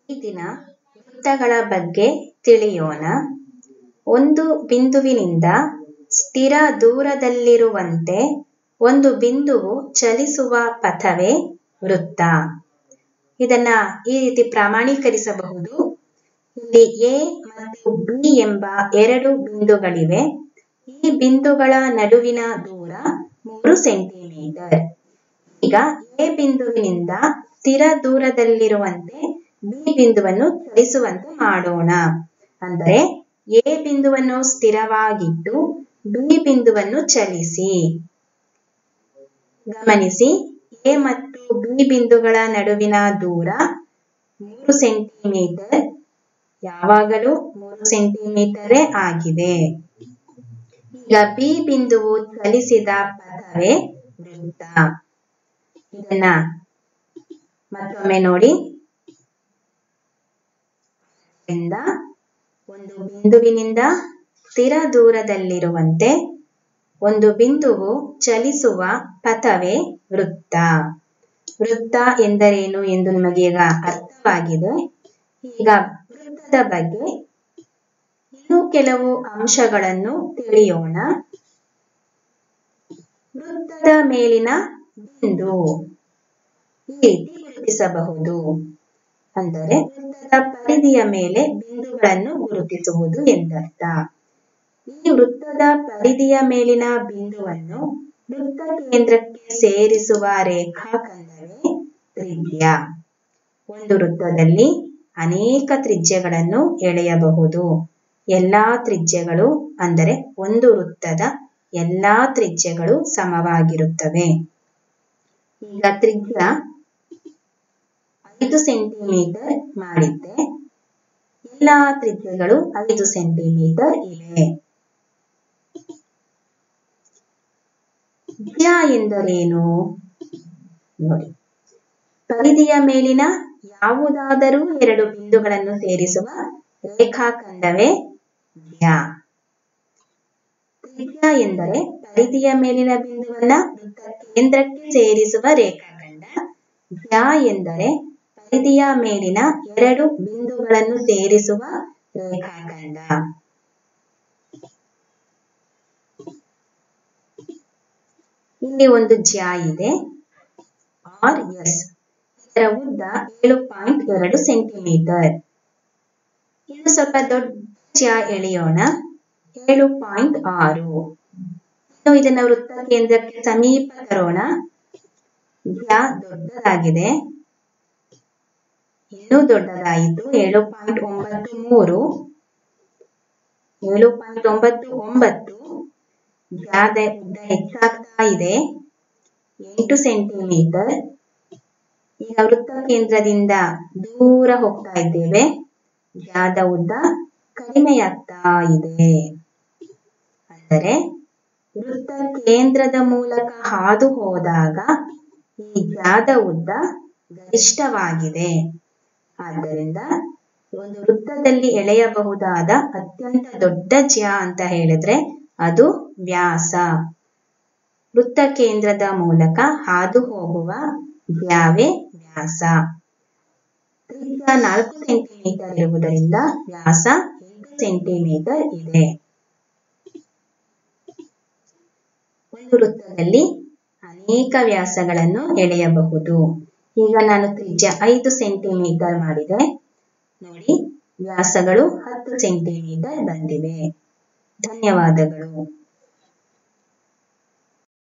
ಈ ದಿನ ವೃತ್ತಗಳ ಬಗ್ಗೆ ತಿಳಿಯೋಣ ಒಂದು ಬಿಂದುವಿನಿಂದ ಸ್ಥಿರ ದೂರದಲ್ಲಿರುವಂತೆ ಒಂದು ಬಿಂದುವು ಚಲಿಸುವ ಪಥವೇ ವೃತ್ತ ಇದನ್ನ ಈ ರೀತಿ ಪ್ರಾಮಾಣೀಕರಿಸಬಹುದು ಇಲ್ಲಿ ಎ ಮತ್ತು ಬಿ ಎಂಬ ಎರಡು ಬಿಂದುಗಳಿವೆ ಈ ಬಿಂದುಗಳ ನಡುವಿನ ದೂರ ಮೂರು ಸೆಂಟಿಮೀಟರ್ ಈಗ ಎ ಬಿಂದುವಿನಿಂದ ಸ್ಥಿರ ದೂರದಲ್ಲಿರುವಂತೆ ಬಿ ಬಿಂದುವನ್ನು ಚಲಿಸುವಂತೆ ಮಾಡೋಣ ಅಂದರೆ ಎ ಬಿಂದುವನ್ನು ಸ್ಥಿರವಾಗಿಟ್ಟು ಬಿ ಬಿಂದುವನ್ನು ಚಲಿಸಿ ಗಮನಿಸಿ ಎ ಮತ್ತು ಬಿ ಬಿಂದುಗಳ ನಡುವಿನ ದೂರ ಮೂರು ಸೆಂಟಿಮೀಟರ್ ಯಾವಾಗಲೂ ಮೂರು ಸೆಂಟಿಮೀಟರೇ ಆಗಿದೆ ಈಗ ಬಿ ಬಿಂದುವು ಚಲಿಸಿದ ಪಥವೇ ವೃತ್ತ ಇದನ್ನ ಮತ್ತೊಮ್ಮೆ ನೋಡಿ ಇಂದ ಒಂದು ಬಿಂದುವಿನಿಂದ ಸ್ಥಿರ ದೂರದಲ್ಲಿರುವಂತೆ ಒಂದು ಬಿಂದುವು ಚಲಿಸುವ ಪಥವೇ ವೃತ್ತ ವೃತ್ತ ಎಂದರೇನು ಎಂದು ನಿಮಗೆ ಈಗ ಅರ್ಥವಾಗಿದೆ ಈಗ ವೃತ್ತದ ಬಗ್ಗೆ ಇನ್ನೂ ಕೆಲವು ಅಂಶಗಳನ್ನು ತಿಳಿಯೋಣ ವೃತ್ತದ ಮೇಲಿನ ಬಿಂದು ಈ ರೀತಿ ಗುರುತಿಸಬಹುದು ಅಂದರೆ ವೃತ್ತದ ಪರಿಧಿಯ ಮೇಲೆ ಬಿಂದುಗಳನ್ನು ಗುರುತಿಸುವುದು ಎಂದರ್ಥ ಈ ವೃತ್ತದ ಪರಿಧಿಯ ಮೇಲಿನ ಬಿಂದುವನ್ನು ವೃತ್ತ ಕೇಂದ್ರಕ್ಕೆ ಸೇರಿಸುವ ರೇಖಾಖಂಡವೇ ತ್ರಿಜ್ಯ ಒಂದು ವೃತ್ತದಲ್ಲಿ ಅನೇಕ ತ್ರಿಜ್ಯಗಳನ್ನು ಎಳೆಯಬಹುದು ಎಲ್ಲಾ ತ್ರಿಜ್ಯಗಳು ಅಂದರೆ ಒಂದು ವೃತ್ತದ ಎಲ್ಲಾ ತ್ರಿಜ್ಯಗಳು ಸಮವಾಗಿರುತ್ತವೆ ಈಗ ತ್ರಿಜ್ಯ ಐದು ಸೆಂಟಿಮೀಟರ್ ಮಾಡಿದ್ದೆ ಎಲ್ಲಾ ತ್ರಿಜ್ಯಗಳು ಐದು ಸೆಂಟಿಮೀಟರ್ ಇವೆ ಜ್ಯ ಎಂದರೇನು ನೋಡಿ ಪರಿಧಿಯ ಮೇಲಿನ ಯಾವುದಾದರೂ ಎರಡು ಬಿಂದುಗಳನ್ನು ಸೇರಿಸುವ ರೇಖಾಖಂಡವೇ ಜ್ಯ ತ್ರಿಜ್ಯ ಎಂದರೆ ಪರಿಧಿಯ ಮೇಲಿನ ಬಿಂದುವನ್ನ ವೃತ್ತ ಕೇಂದ್ರಕ್ಕೆ ಸೇರಿಸುವ ರೇಖಾಖಂಡ ಜ್ಯ ಎಂದರೆ ಪರಿಧಿಯ ಮೇಲಿನ ಎರಡು ಬಿಂದುಗಳನ್ನು ಸೇರಿಸುವ ರೇಖಾಖಂಡ ಇಲ್ಲಿ ಒಂದು ಜ್ಯ ಇದೆ ಆರ್ ಎಸ್ ಇದರ ಉದ್ದ ಏಳು ಪಾಯಿಂಟ್ ಎರಡು ಸೆಂಟಿಮೀಟರ್ ಇನ್ನು ಸ್ವಲ್ಪ ದೊಡ್ಡ ಜ್ಯ ಎಳೆಯೋಣ ಏಳು ಪಾಯಿಂಟ್ ಆರು ಇನ್ನು ಇದನ್ನ ವೃತ್ತ ಕೇಂದ್ರಕ್ಕೆ ಸಮೀಪ ತರೋಣ ಜ್ಯ ದೊಡ್ಡದಾಗಿದೆ ಇನ್ನೂ ದೊಡ್ಡದಾಯಿತು ಏಳು ಪಾಯಿಂಟ್ ಒಂಬತ್ತು ಮೂರು ಏಳು ಪಾಯಿಂಟ್ ಒಂಬತ್ತು ಒಂಬತ್ತು ಜ್ಯಾದ ಉದ್ದ ಹೆಚ್ಚಾಗ್ತಾ ಇದೆ ಎಂಟು ಸೆಂಟಿಮೀಟರ್ ಈಗ ವೃತ್ತ ಕೇಂದ್ರದಿಂದ ದೂರ ಹೋಗ್ತಾ ಇದ್ದೇವೆ ಜ್ಯಾದ ಉದ್ದ ಕಡಿಮೆಯಾಗ್ತಾ ಇದೆ ಅಂದರೆ ವೃತ್ತ ಕೇಂದ್ರದ ಮೂಲಕ ಹಾದು ಹೋದಾಗ ಈ ಜ್ಯಾದ ಉದ್ದ ಗರಿಷ್ಠವಾಗಿದೆ ಆದ್ದರಿಂದ ಒಂದು ವೃತ್ತದಲ್ಲಿ ಎಳೆಯಬಹುದಾದ ಅತ್ಯಂತ ದೊಡ್ಡ ಜ್ಯ ಅಂತ ಹೇಳಿದ್ರೆ ಅದು ವ್ಯಾಸ ವೃತ್ತ ಕೇಂದ್ರದ ಮೂಲಕ ಹಾದು ಹೋಗುವ ಜ್ಯಾವೇ ವ್ಯಾಸ ತ್ರಿಜ್ಯ ನಾಲ್ಕು ಸೆಂಟಿಮೀಟರ್ ಇರುವುದರಿಂದ ವ್ಯಾಸ ಎಂಟು ಸೆಂಟಿಮೀಟರ್ ಇದೆ ಒಂದು ವೃತ್ತದಲ್ಲಿ ಅನೇಕ ವ್ಯಾಸಗಳನ್ನು ಎಳೆಯಬಹುದು ಈಗ ನಾನು ತ್ರಿಜ್ಯ ಐದು ಸೆಂಟಿಮೀಟರ್ ಮಾಡಿದೆ ನೋಡಿ ವ್ಯಾಸಗಳು ಹತ್ತು ಸೆಂಟಿಮೀಟರ್ ಬಂದಿವೆ ಧನ್ಯವಾದಗಳು